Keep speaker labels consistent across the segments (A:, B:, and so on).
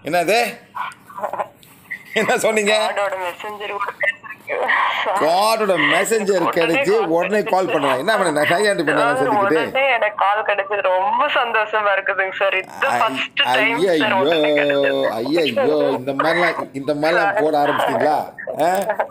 A: என்னது என்ன சொன்னீங்க
B: காடோட மெசஞ்சர் கூட பேசுறீங்க
A: காடோட மெசஞ்சர் கிடைச்சு உடனே கால் பண்ணுறேன் என்ன பண்ண நகையாண்டு பண்ண செஞ்சுக்கிட்டு
B: உடனே எனக்கு கால் கிடைச்சது ரொம்ப சந்தோஷமா இருக்குதுங்க சார் இது ஃபர்ஸ்ட் டைம் சார்
A: ஐயோ
B: உடனே கிடைச்சது
A: ஐயோ இந்த மாதிரிலாம் இந்த மாதிரிலாம் போட ஆரம்பிச்சிட்டீங்களா ஆ?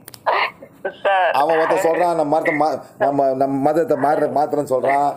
B: சார்
A: அவன் ஒருத்தன் சொல்றான் நம்ம மரத்தை மா நம்ம நம்ம மதத்தை மாற மாத்திரன்னு சொல்றான்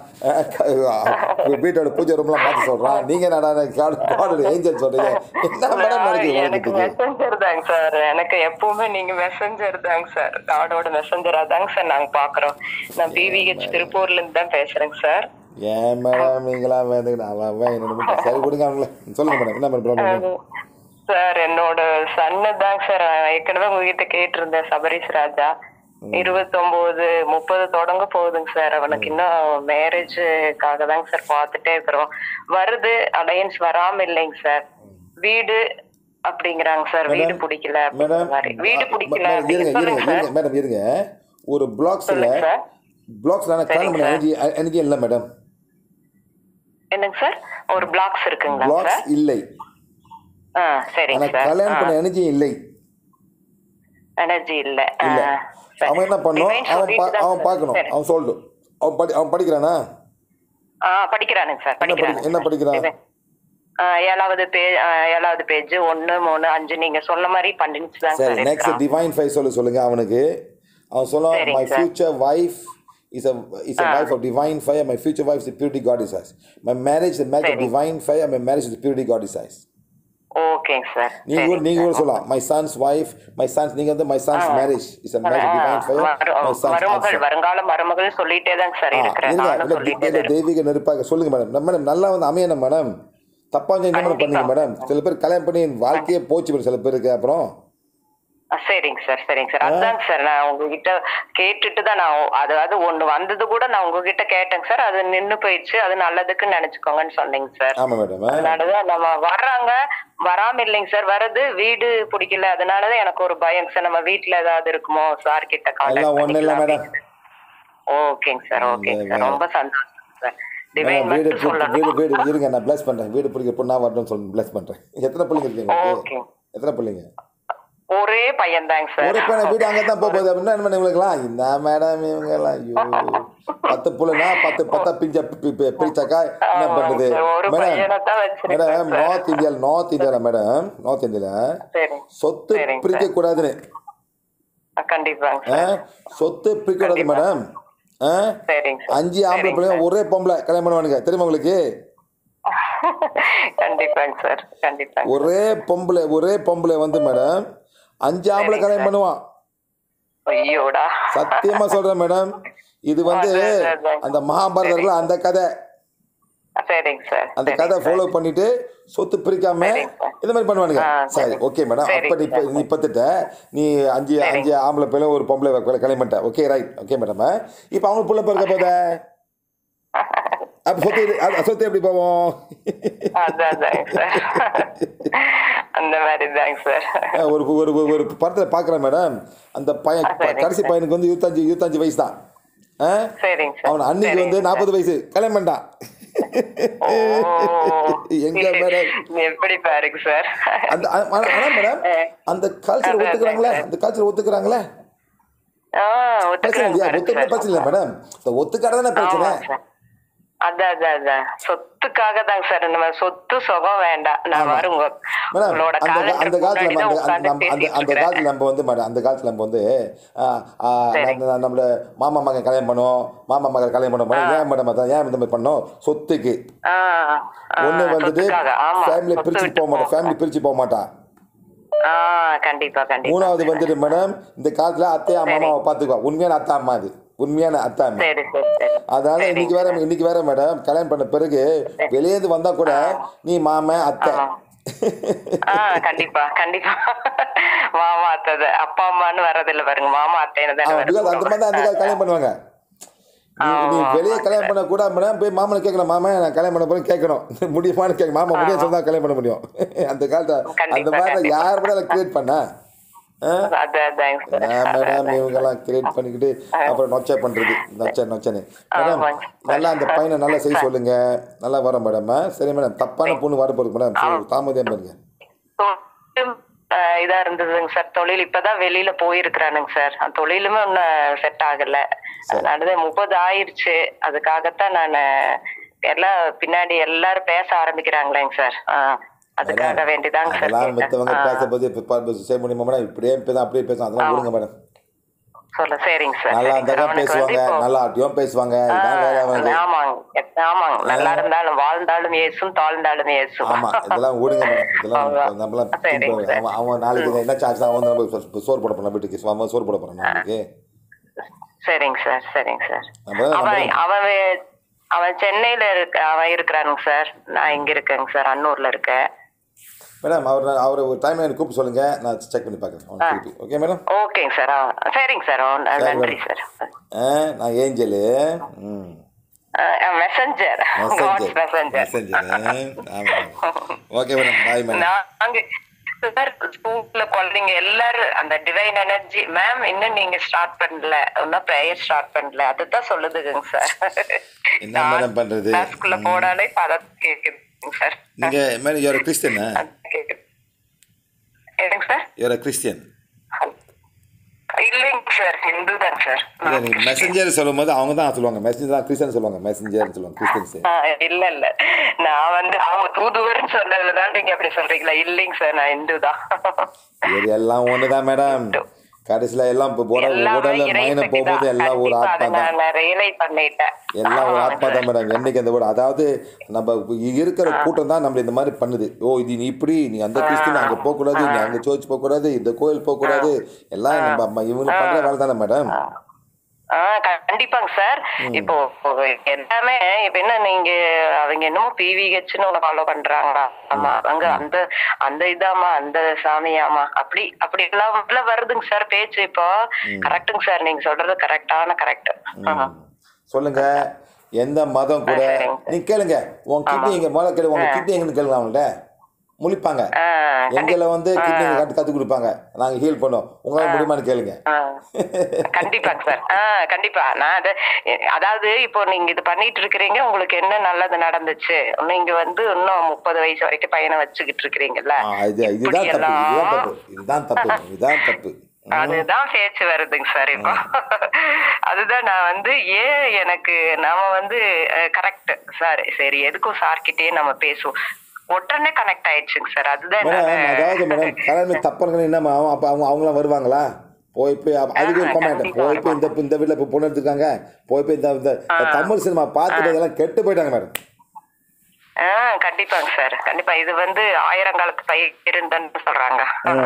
A: அஹ் வீட்டோட பூஜை ரூம்லாம் மாற்ற சொல்றான் நீங்க என்னடா காடு காடோட ஏஞ்சல் சொல்றீங்க என்ன மேடம் நடக்குது
B: எனக்கு
A: உலகத்துக்கு
B: மெசஞ்சர் தாங்க சார் எனக்கு எப்பவுமே நீங்க மெசஞ்சர் தாங்க சார் காடோட மெசஞ்சரா தாங்க சார் நாங்க பாக்குறோம் நான் பிவிஹெச் திருப்பூர்ல இருந்து தான் பேசுறேங்க சார்
A: ஏன் மேடம் நீங்களாம் வேந்துக்கிட்டு அவன் அவன் என்னோட சரி கொடுங்க அவங்கள சொல்லுங்க மேடம் என்ன மேடம் ப்ராப்ளம்
B: சார் என்னோட சன்னு தாங்க சார் ஏற்கனவே உங்ககிட்ட கேட்டிருந்தேன் சபரிஷ் ராஜா இருபத்தொன்பது முப்பது தொடங்க போகுதுங்க சார் அவனுக்கு இன்னும் மேரேஜுக்காக தாங்க சார் பார்த்துட்டே இருக்கிறோம் வருது அலையன்ஸ் வராம இல்லைங்க சார் வீடு அப்படிங்கிறாங்க சார் வீடு பிடிக்கல அப்படிங்கிற
A: மேடம்
B: மாதிரி வீடு பிடிக்கல
A: மேடம் இருங்க
B: அப்படின்னு
A: இருங்க
B: சொல்லுங்க சார்
A: இருங்க மேடம் இருங்க ஒரு பிளாக்ஸில்
B: சொல்லுங்க சார்
A: பிளாக்ஸில் ஆனால் கல்யாணம் பண்ண எனர்ஜி எனர்ஜி இல்லை மேடம்
B: என்னங்க சார் ஒரு பிளாக்ஸ் இருக்குங்களா சார்
A: பிளாக்ஸ் இல்லை
B: ஆ சரிங்க
A: ஆனால்
B: சார்
A: கல்யாணம் பண்ண எனர்ஜி இல்லை
B: எனர்ஜி இல்ல ஆ,
A: இல்ல.
B: சரி.
A: அவன் என்ன பண்ணும்
B: Divine
A: அவன்
B: சொல்லிட்டு
A: பா-
B: தான்
A: அவன்
B: சார்.
A: பார்க்கணும்
B: சரி.
A: அவன் சொல்லட்டும் அவன் படி அவன் படிக்கிறானா
B: ஆ படிக்கிறானுங்க சார்
A: என்ன படி
B: படிக்கிறாங்க
A: என்ன படிக்கிறான்
B: இது, ஆ, ஏழாவது பேஜ் ஏழாவது பேஜ் ஒன்னு மூணு அஞ்சு நீங்க சொன்ன மாதிரி பண்ணிட்டு தான்
A: சரி
B: சார்
A: நெக்ஸ்ட்
B: இருக்கிறான்.
A: டிவைன் ஃபைவ் சொல்ல சொல்லுங்க அவனுக்கு அவன் சொல்லுவான்
B: சரிங்க
A: my
B: sir.
A: Future wife is a is a wife of divine fire my future wife is the purity god is my marriage is a match of
B: சரி.
A: divine fire my marriage is the purity god is
B: ஓகேங்க sir
A: நீங்க கூட
B: சரிங்க
A: நீங்க கூட
B: sir.
A: சொல்லலாம் my sons wife my sons நீங்க வந்து my sons marriage is a marriage of divine fire
B: மரு-
A: my son's
B: மருமகள்
A: answer.
B: வருங்கால மருமகள் சொல்லிட்டே தாங்க சார்
A: ஆ,
B: இருக்கிறேன்
A: இருங்க
B: நானும்
A: இல்ல
B: சொல்லிட்டே
A: இல்ல,
B: தான் இருக்கேன்.
A: தெய்வீக நெருப்பாக சொல்லுங்க மேடம் நம்ம மேடம் நல்லா வந்து அமையணும் மேடம் தப்பா இருந்தா என்ன மேடம் பண்ணீங்க மேடம் சில பேர் கல்யாணம் பண்ணி வாழ்க்கையே போச்சு மேடம் சில பேருக்கு அப்புறம்
B: ஆ, சரிங்க சார் சரிங்க சார் அதாங்க சார் நான் உங்ககிட்ட கேட்டுட்டு தான் நான் அதாவது ஒண்ணு வந்தது கூட நான் உங்ககிட்ட கேட்டேங்க சார் அது நின்னு போயிடுச்சு அது நல்லதுக்குன்னு நினைச்சுக்கோங்கன்னு சொன்னீங்க சார்
A: ஆமா மேடம்
B: அதனாலதான் நம்ம வர்றாங்க வராம இல்லைங்க சார் வருது வீடு பிடிக்கல அதனாலதான் எனக்கு ஒரு பயம் சார் நம்ம வீட்ல ஏதாவது இருக்குமோ சார் கிட்ட
A: எல்லாம் ஒண்ணும் இல்ல மேடம்
B: ஓகேங்க சார் ஓகேங்க சார் ரொம்ப சந்தோஷம் சார் டிவைன்
A: மேடம், வீடு
B: மட்டும்
A: பிடி-
B: சொல்லணும்
A: வீடு வீடு இருங்க நான் பிளஸ் பண்றேன் வீடு பிடிக்க பொண்ணா வரணும்னு சொல்லி பிளஸ் பண்றேன் எத்தனை பிள்ளைங்க இருக்கீங்க உங்களுக்கு
B: ஓகே
A: எத்தனை பிள்ளைங்க
B: ஒரே பையன் தாங்க சார்
A: ஒரு பையனை வீடு அங்கே தான் போக போகுது அப்படின்னா என்ன இவங்களுக்குலாம் இந்த மேடம் இவங்க எல்லாம் ஐயோ பத்து புள்ளைனா பத்து பத்தா பிஞ்ச பி- பி- பிரிச்சாக்கா என்ன
B: ஆமாங்க
A: பண்றது
B: சார், ஒரு
A: மேடம்
B: பையனை தான் வச்சிருக்கேன்
A: மேடம்
B: சார்.
A: நார்த் இந்தியாவில் நார்த் இந்தியாவில் மேடம் நார்த் இந்தியாவில்
B: சரி
A: சொத்து
B: சரிங்க
A: பிரிக்க கூடாதுன்னு
B: ஆ, கண்டிப்பாங்க
A: ஆ?
B: சார்
A: சொத்து பிரிக்க கூடாது மேடம் ஆ?
B: சரிங்க சார்
A: அஞ்சு ஆம்பளை
B: சரிங்க
A: பிள்ளைங்க ஒரே பொம்பளை கல்யாணம் பண்ணுவானுங்க தெரியுமா உங்களுக்கு
B: கண்டிப்பாங்க சார் கண்டிப்பாங்க
A: ஒரே பொம்பளை ஒரே பொம்பளை வந்து மேடம் அஞ்சு ஆம்பளை கல்யாணம் பண்ணுவான்
B: ஐயோடா
A: சத்தியமா சொல்றேன் மேடம் இது வந்து
B: அதான், அதான்.
A: அந்த மகாபாரதத்துல அந்த கதை
B: சரிங்க சார்
A: அந்த
B: சரிங்க
A: கதை
B: சார்.
A: ஃபாலோ பண்ணிட்டு சொத்து பிரிக்காம
B: சரிங்க சார்.
A: இந்த மாதிரி பண்ணுவானுங்க
B: ஆ,
A: சரி
B: சரி.
A: ஓகே மேடம்
B: சரிங்க
A: அப்ப நீ இப்ப நீ இப்பத்திட்ட நீ அஞ்சு
B: சரிங்க.
A: அஞ்சு ஆம்பளை பிள்ளை ஒரு பொம்பளை கல்யாணம் கல்யாணம் பண்ணிட்ட ஓகே ரைட் ஓகே மேடம் இப்போ அவங்க புள்ள பிறக்க போத அப்ப சொத்து இது- அது- சொத்து எப்படி போவோம்
B: அதான் அதாங்க சார் அந்த மாதிரி தாங்க சார்
A: அஹ் ஒரு ஒரு ஒரு- ஒரு படத்தில் பார்க்குறேன் மேடம் அந்த பையன்
B: ஆ, சரிங்க
A: கடைசி பையனுக்கு வந்து இருபத்தஞ்சு இருபத்தஞ்சு வயசு தான் ஆ?
B: சரிங்க சார்
A: அவன் அன்னைக்கு
B: சரிங்க
A: வந்து
B: சார்.
A: நாற்பது வயசு கல்யாணம் பண்ணிட்டான்
B: ஓ.
A: எங்க மேடம்
B: எப்படி பாருங்க சார்
A: அந்த ஆ- ஆனா ஆனா மேடம் அந்த கல்ச்சர்
B: அதான்,
A: ஒத்துக்கிறாங்களே
B: அதான்.
A: அந்த கல்ச்சர் ஒத்துக்கிறாங்களே
B: ஆ
A: பிரச்சனை இல்லையா
B: ஒத்துக்கிறேன்
A: ஒத்துக்கிற
B: சார்
A: பிரச்சனை இல்லை மேடம் இந்த ஒத்துக்காடதானே பிரச்சனை
B: ஆமா சார். அதான் அதான் அதான் சொத்துக்காக தாங்க சார் நம்ம சொத்து சுகம் வேண்டாம் நான்
A: ஆமா.
B: வருங்க
A: மேடம்
B: உங்களோட
A: அந்த கா- அந்த
B: காலத்துக்கு
A: காலத்துல
B: முன்னாடி
A: நம்ம
B: தான்
A: அந்த-
B: உட்கார்ந்து
A: நம்ம- அந்த
B: பேசிட்டு
A: அந்த
B: இருக்கிறேன்.
A: காலத்துல நம்ம வந்து மேடம் அந்த காலத்துல நம்ம வந்து ஆ, ஆ,
B: சரி.
A: நம்ம- நம்மளோட மாமா மகன் கல்யாணம் பண்ணுவோம் மாமா மகன் கல்யாணம் பண்ணுவோம் ஏன் மேடம் அதான் ஏன் இந்த மாதிரி பண்ணோம் சொத்துக்கு
B: ஆ, ஆ,
A: ஒண்ணு வந்துட்டு
B: சொத்துக்காக, ஆமா.
A: ஃபேமிலி
B: சொத்து
A: பிரிச்சு
B: விட்டு
A: போக மாட்டோம்
B: போக.
A: ஃபேமிலி பிரிச்சு போக மாட்டா
B: ஆ, கண்டிப்பா கண்டிப்பா
A: மூணாவது வந்துட்டு மேடம் இந்த காலத்துல அத்தையா மாமாவை பார்த்துக்குவா உண்மையான அத்தா அம்மா அது உண்மையான அத்தா அம்மா
B: சரி சரி சரி
A: அதனால
B: சரிங்க
A: இன்னைக்கு வேற இன்னைக்கு வேற மேடம் கல்யாணம் பண்ண பிறகு வெளியேந்து வந்தா கூட நீ மாமன் அத்தை
B: ஆமா. ஆ கண்டிப்பா கண்டிப்பா மாமா அத்தை அப்பா அம்மான்னு வர்றதில்ல பாருங்க மாமா அத்தைன்னு தானே
A: அவன் because அந்த மாதிரி தான் அந்த காலத்துல கல்யாணம் பண்ணுவாங்க நீ நீ
B: ஆமா,
A: வெளியே
B: ஆமா.
A: கல்யாணம் பண்ண கூட மேடம் போய் மாமனை கேட்கணும் மாமா நான் கல்யாணம் பண்ண போறேன் கேட்கணும் முடியுமான்னு கேட்க மாமா முடியாது சொன்னா கல்யாணம் பண்ண முடியும் அந்த காலத்துல அந்த
B: கண்டிப்பா,
A: மாதிரி
B: கண்டிப்பா.
A: யார் கூட கிரியேட் பண்ணா ஆ?
B: அதான் அதாங்க சார்
A: நான் மேடம் இவங்கெல்லாம் கிரியேட் பண்ணிக்கிட்டு அப்புறம் நொச்சை பண்றது நொச்சை நொச்சனு மேடம்
B: ஆமாங்க.
A: நல்லா அந்த பையனை நல்லா செய்ய சொல்லுங்க நல்லா வரோம் மேடம் சரி மேடம் தப்பான பொண்ணு வர போகுது மேடம் சரி, தாமதம் பாருங்க
B: தொழிலும், அஹ், இதா இருந்ததுங்க சார் தொழில் இப்பதான் வெளியில போயிருக்கிறானுங்க சார் அந்த தொழிலுமே ஒன்னும் செட் ஆகல அதனால முப்பது ஆயிருச்சு அதுக்காகத்தான் நான் எல்லாம் பின்னாடி எல்லாரும் பேச ஆரம்பிக்கிறாங்களேங்க சார் ஆஹ், அதுக்காக வேண்டிதாங்க சார்
A: அதெல்லாம்
B: கேட்டேன்.
A: மற்றவங்க
B: ஆஹ்,
A: பேசும்போது இப்போ பா- செய்ய முடியுமா மேடம் இப்படியே பேசும் அப்படியே பேசும் அதெல்லாம் விடுங்க மேடம்
B: சொல்ல சரிங்க சார்
A: நல்லா
B: சரிங்க சார்.
A: இருந்தாக்கா
B: அவனுக்கு வந்து
A: பேசுவாங்க
B: இப்போ
A: நல்லா ஆட்டியும் பேசுவாங்க இதான் வேலை அவனுக்கு
B: ஆமாங்க ஆமாங்க நல்லா இருந்தாலும் வாழ்ந்தாலும் ஏசும் தாழ்ந்தாலும் ஏசும்
A: ஆமா இதெல்லாம் விடுங்க மேடம் இதெல்லாம்
B: அவ்வளவுதான்.
A: நம்மளாம்
B: சரிங்க
A: think பண்ண- அவன் அவன் நாளைக்கு என்ன சார்ஜ் அவன் வந்து நம்ம சோ- சோறு போட போறான் வீட்டுக்கு அவன் சோறு போட போறான் நாளைக்கு
B: சரிங்க சார் சரிங்க சார்
A: நம்ம
B: அவன்
A: நம்ம-
B: அவன் வே- அவன் சென்னையில இருக்க அவன் இருக்கிறானுங்க சார் நான் இங்க இருக்கேங்க சார் அன்னூர்ல இருக்கேன்
A: மேடம் அவர் அவர் ஒரு டைம் எனக்கு கூப்பிட்டு சொல்லுங்க நான் செக் பண்ணி பார்க்குறேன் அவன் திருப்பி ஓகே மேடம்
B: ஓகேங்க சார் ஆ, சரிங்க சார் ஆ, நன்றி சார்
A: ஆ நான் ஏஞ்சலு ம்
B: messenger God's
A: messenger
B: messenger
A: messenger ஆமாம் ஓகே மேடம் பாய் மேடம்
B: நாங்க சார் ஸ்கூல்ல குழந்தைங்க எல்லாரும் அந்த டிவைன் எனர்ஜி மேம் இன்னும் நீங்க ஸ்டார்ட் பண்ணல இன்னும் ப்ரேயர் ஸ்டார்ட் பண்ணல அதுதான் சொல்லுதுங்க சார்
A: என்ன madam பண்றது?
B: கிளாஸ்க்குள்ள போனாலே பதம் கேக்குதுங்க சார்
A: நீங்கள் மேடம் யூஆர் கிறிஸ்டியனா
B: கேக்குது என்னங்க சார்
A: யூஆர் கிறிஸ்டியன்
B: இல்லைங்க சார் ஹிந்து தான் சார்
A: இல்லை நீங்கள் மெசஞ்சர் சொல்லும் போது அவங்க தான் சொல்லுவாங்க மெசஞ்சர் தான் கிறிஸ்டியன் சொல்லுவாங்க மெசஞ்சர்னு சொல்லுவாங்க கிறிஸ்டியன்ஸ்
B: ஆ, இல்ல இல்ல நான் வந்து அவங்க தூதுவர்னு சொன்னதுதான் நீங்க அப்படி சொல்றீங்களா இல்லைங்க சார் நான் இந்து தான்
A: இது எல்லாம் ஒன்று தான் மேடம் கடைசியில் எல்லாம் இப்போ உடல்
B: எல்லாமே
A: உடலில்
B: இறை
A: மைனை
B: சக்தி
A: போகும்போது
B: தான்.
A: எல்லாம் ஒரு
B: கண்டிப்பா
A: ஆத்மா
B: அதை
A: தான்
B: நான் ரியலைஸ் பண்ணிட்டேன்
A: எல்லாம் ஒரு
B: ஆமாங்க
A: ஆத்மா தான் மேடம் என்னைக்கு அந்த ஒரு அதாவது நம்ம இருக்கிற கூட்டம் தான் நம்மள இந்த மாதிரி பண்ணுது ஓ இது நீ இப்படி நீ அந்த கிறிஸ்டின் அங்கே போகக்கூடாது நீ அங்கே சர்ச் போகக்கூடாது இந்த கோயில் போகக்கூடாது எல்லாம் நம்ம அம்மா இவங்க பண்ணுற வேலை தானே மேடம்
B: ஆ கண்டிப்பாங்க சார் இப்போ எல்லாமே இப்ப என்ன நீங்க அவங்க என்னமோ பிவிஹெச்னு ஒண்ணு ஃபாலோ பண்றாங்களா ஆமா அங்க அந்த அந்த இதாமா அந்த சாமியாமா அப்படி அப்படி எல்லாம் உள்ள வருதுங்க சார் பேச்சு இப்போ கரெக்டுங்க சார் நீங்க சொல்றது கரெக்டான கரெக்ட்
A: சொல்லுங்க எந்த மதம் கூட நீ கேளுங்க உன் கிட்னி எங்க முதல்ல கேளு உங்க கிட்னி எங்கன்னு கேளுங்க அவங்கள்ட்ட முழிப்பாங்க எங்களை வந்து கிட்னி கற்று கற்றுக் கொடுப்பாங்க நாங்க ஹீல் பண்ணோம் உங்களால முடியுமான்னு கேளுங்க
B: கண்டிப்பாங்க சார் ஆ கண்டிப்பா நான் அது அதாவது இப்போ நீங்க இது பண்ணிட்டு இருக்கிறீங்க உங்களுக்கு என்ன நல்லது நடந்துச்சு நீங்க வந்து இன்னும் முப்பது வயசு வரைக்கும் பையனை வச்சுக்கிட்டு இருக்கிறீங்கல்ல
A: ஆ, இது இதுதான் தப்பு இதுதான் தப்பு இதுதான் தப்பு இதுதான் தப்பு
B: அதுதான் பேச்சு வருதுங்க சார் இப்போ அதுதான் நான் வந்து ஏன் எனக்கு நாம வந்து கரெக்ட் சார் சரி எதுக்கும் சார் கிட்டயே நம்ம பேசுவோம் உடனே கனெக்ட் ஆயிடுச்சுங்க சார் அதுதான்
A: மேடம்
B: என்னால-
A: அதாவது மேடம் கல்யாணம் தப்புறதுன்னு என்ன அப்போ அவங்க அவங்களாம் வருவாங்களா போய் போய் அப்ப அதுக்கு ஒரு கமெண்ட் போய் போய் இந்த இந்த வீட்டில் இப்போ பொண்ணு எடுத்துருக்காங்க போய் போய் இந்த இந்த தமிழ் சினிமா பார்த்துட்டு இதெல்லாம் கெட்டு போயிட்டாங்க மேடம்
B: ஆ கண்டிப்பாங்க சார் கண்டிப்பா இது வந்து ஆயிரங்காலத்து பயிருந்தன்னு சொல்றாங்க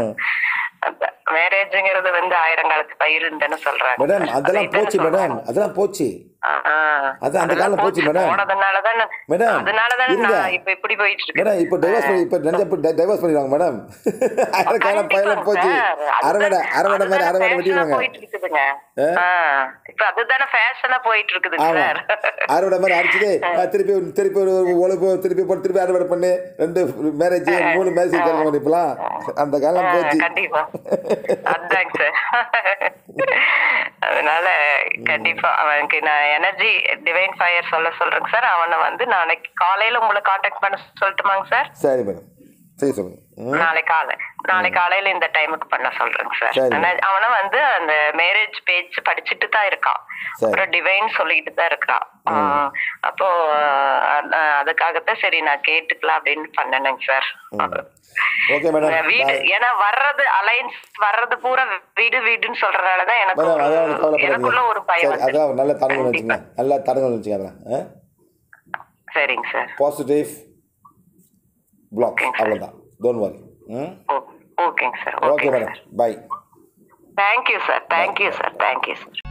B: மேரேஜ்ங்கிறது வந்து ஆயிரங்காலத்து பயிருந்தன்னு சொல்றாங்க
A: மேடம் அதெல்லாம் போச்சு மேடம் அதெல்லாம் போச்சு அது அந்த காலம் போச்சு மேடம்.
B: போனதுனாலதான்
A: மேடம்,
B: அதனாலதான்
A: இருங்க.
B: நான் இப்ப இப்படி போயிட்டு இருக்கு
A: மேடம் இப்போ டைவர்ஸ் பண்ணி இப்போ நினைச்ச டைவர்ஸ் பண்ணிடுவாங்க மேடம் காலம் பையெல்லாம் போச்சு அரைவடை அரைவடை மாதிரி அரைவடை வெட்டிடுவாங்க
B: போயிட்டு இருக்குதுங்க ஆ, இப்ப அதுதானே ஃபேஷனா போயிட்டு இருக்குதுங்க
A: ஆமா
B: சார்
A: அறுவடை மாதிரி அடிச்சுட்டு அஹ், திருப்பி ஒரு- திருப்பி ஒரு உழைப்பு திருப்பி போட்டு திருப்பி அறுவடை பண்ணி ரெண்டு மேரேஜ் மூணு மேரேஜ் கேட்க முடியுப்பலாம் அந்த காலம் போச்சு
B: கண்டிப்பா அதாங்க சார் அதனால கண்டிப்பா அவனுக்கு நான் எனர்ஜி டிவைன் ஃபயர் சொல்ல சொல்றேங்க சார் அவனை வந்து நாளைக்கு காலையில உங்களை காண்டாக்ட் பண்ண சொல்லட்டுமாங்க சார்
A: சரி மேடம் சரி சொல்லுங்க ம்
B: நாளை காலை நாளை காலையில இந்த டைமுக்கு பண்ண சொல்றேங்க சார்
A: சரி.
B: ஆனா அவன வந்து அந்த மேரேஜ் பேச்சு படிச்சுட்டு தான் இருக்கான்
A: சரி.
B: அப்புறம் டிவைன் சொல்லிட்டு தான் இருக்கான் ஆஹ் அப்போ அஹ் அதுக்காகத்தான் சரி நான் கேட்டுக்கலாம் அப்படின்னு பண்ணனுங்க சார்
A: ஓகே மேடம்
B: வீடு
A: பாய்
B: ஏன்னா வர்றது அலைன்ஸ் வர்றது பூரா வீடு வீடுன்னு சொல்றதுனாலதான் எனக்கு
A: மேடம்
B: ஒரு-
A: அதெல்லாம் ஒன்றும்
B: எனக்குள்ள ஒரு
A: கவலைப்படாதீங்க
B: பயம்
A: சரி
B: வந்து
A: அதெல்லாம் நல்ல தடங்கள் வச்சுங்க நல்ல தடங்கள் வச்சுங்க அதெல்லாம்
B: சரிங்க சார்
A: பாசிட்டிவ் பிளாக் அவ்வளோதான் டோன்ட் வரி ம்
B: ஓகேங்க sir
A: okay
B: okay
A: madam bye
B: thank you sir thank you sir thank you sir